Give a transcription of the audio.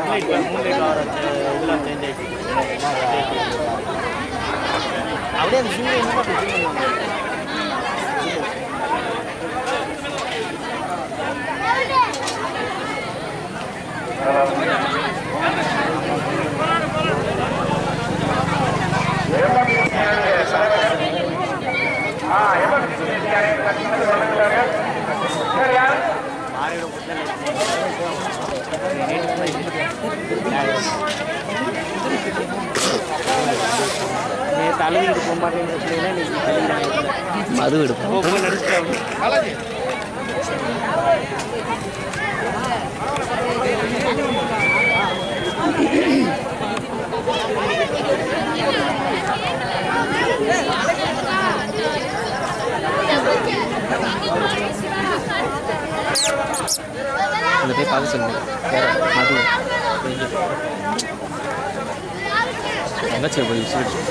moonlight moonlight வர இதெல்லாம் change ஆகிடுச்சு அப்படியே அந்த சிங்கிள் என்ன பண்ணுவாங்க நேற்று அழுகிட்டு போக மாட்டேங்கிற பிள்ளைலாம் இன்னைக்கு மது எடுப்போம் போக நினச்சிட்டாங்க அந்த போய் பார்க்க சொல்லுங்க வேற மது தங்கச்சி போய் விசிட்டு